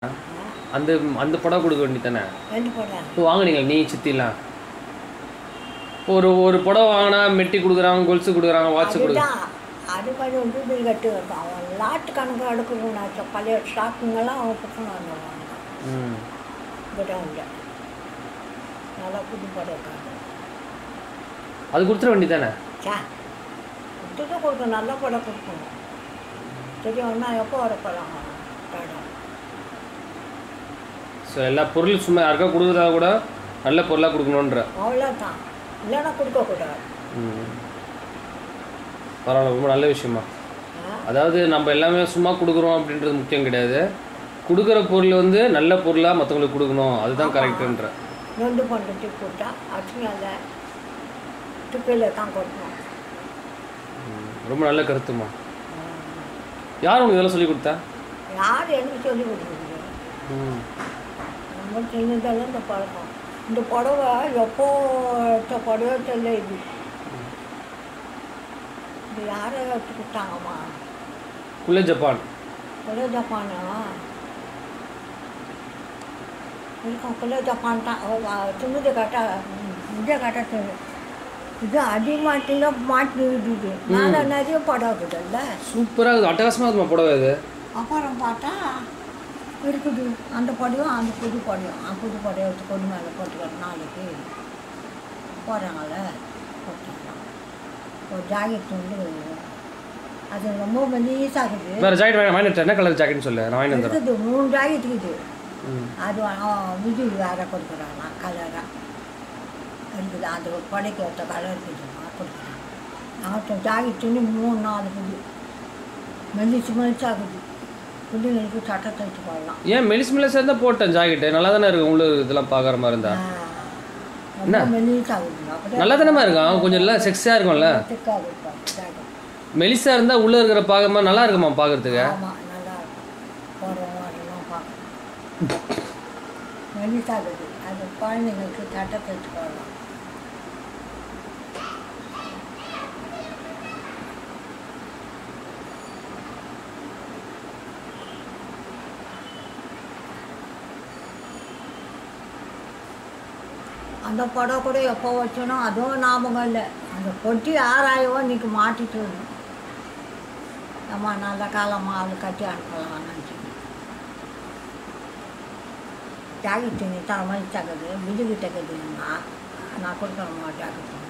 அந்த அந்த புடவை கொடுக்க வேண்டியதானே ரெண்டு போட இப்போ வாங்குனீங்களா நீ சித்திலாம் ஒரு ஒரு புடவை வாங்கினா மெட்டி கொடுக்குறாங்க கொலுசு கொடுக்குறாங்க வாட்ச் கொடுக்குறாங்க அதுதான் அது கொஞ்சம் வீடு கட்டி இருக்கும் அவன் லாட்டு கணக்கு எடுக்கணும்னாச்சும் பழைய ஸ்டாக்குங்கெல்லாம் அவன் பக்கம் வந்துடுவாங்க ம் கிரவுண்டில் நல்லா புது படம் இருக்காங்க அது கொடுத்துட வேண்டியதானே சே கொடுத்துட்டு கொடுக்கணும் நல்ல படம் கொடுக்கணும் தெரியும்னா எப்போ வர படம் படம் ஸோ எல்லா பொருளும் சும்மா யாருக்கா கொடுக்குறதா கூட நல்ல பொருளாக கொடுக்கணுன்ற அவ்வளோதான் இல்லைன்னா கொடுக்கக்கூடாது ம் பரவாயில்ல ரொம்ப நல்ல விஷயமா ஆ? அதாவது நம்ம எல்லாமே சும்மா கொடுக்குறோம் அப்படின்றது முக்கியம் கிடையாது கொடுக்குற பொருள் வந்து நல்ல பொருளாக மற்றவங்களுக்கு கொடுக்கணும் அதுதான் கரெக்டுன்ற நொண்டு பண்ணி டிப் போட்டா அச்சுமையால டிப்பில் தான் கொடுக்கணும் ரொம்ப நல்ல கருத்துமா யார் உனக்கு இதெல்லாம் சொல்லி கொடுத்தா யார் எனக்கு சொல்லி கொடுக்குறது ம் ரொம்ப சின்னதெல்லாம் இந்த பழக்கம் இந்த புடவை எப்போ எடுத்த புடவை தெரியல இது இது யாரை எடுத்து கொடுத்தாங்கம்மா குள்ளே ஜப்பான் குலே ஜப்பானா இருக்கும் குலே ஜப்பான் தான் சின்னது கட்டா இதை கட்ட சின்ன இது அடிமாட்டில மாட்டி விடுது மேலே நிறைய படம் இருக்குதுல்ல சூப்பராக இருக்குது அட்டகாசமாக இருக்குமா புடவை இது அப்புறம் பார்த்தா இருக்குது அந்த படையும் அந்த புது படையும் அந்த புது படையை எடுத்து கொடி மேலே போட்டுக்கிற நாளைக்கு போகிறாங்கல்ல போட்டுக்கலாம் ஒரு ஜாக்கெட் வந்து அது ரொம்ப மெலீஸாக இருக்குது வேறு ஜாக்கெட் வாங்கி வாங்கிட்டு என்ன கலர் ஜாக்கெட்னு சொல்லு நான் வாங்கி வந்துடுறேன் இருக்குது மூணு ஜாக்கெட் இருக்குது ம் அது அவன் விஜய் வேற கொடுக்குறானா கலராக இருக்குது அந்த படைக்கு ஒருத்த கலர் இருக்குதுமா கொடுக்குறான் அவன் ஜாக்கெட்டுன்னு மூணு நாலு புது மெலிச்சு மெலிச்சாகுது பிள்ளைங்களுக்கு சட்டை தைச்சு போடலாம் ஏன் மெலிஸ் மெலிஸ் இருந்தால் போட்டேன் ஜாக்கெட்டு நல்லா தானே இருக்கு உள்ள இதெல்லாம் பார்க்குற மாதிரி இருந்தா ரொம்ப மெலிச்சாகுது அப்படியே நல்லா தானே இருக்கும் கொஞ்சம் இல்லை செக்ஸியாக இருக்கும்ல திக்காக இருக்கும் ஜாக்கெட் மெலிஸாக இருந்தால் உள்ளே இருக்கிற பார்க்குற மாதிரி நல்லா இருக்குமா பார்க்கறதுக்கு ஆமாம் நல்லா இருக்கும் போகிறோம் அதெல்லாம் பார்க்கணும் மெலிச்சாகுது அது குழந்தைங்களுக்கு சட்டை தைச்சு போடலாம் அந்த படம் கூட எப்போ வச்சனோ அதுவும் ஞாபகம் இல்லை அந்த பொட்டி ஆறாயிரம் இன்னைக்கு மாட்டிட்டு இருக்கு. அம்மா நல்ல காலமாக அவளை கட்டி அனுப்பலாம் நினச்சி ஜாக்கெட்டு நீ தர மாதிரி தகுது பிஜுகிட்ட கட்டுதுன்னா நான் கொடுக்கணுமா ஜாக்கெட்டு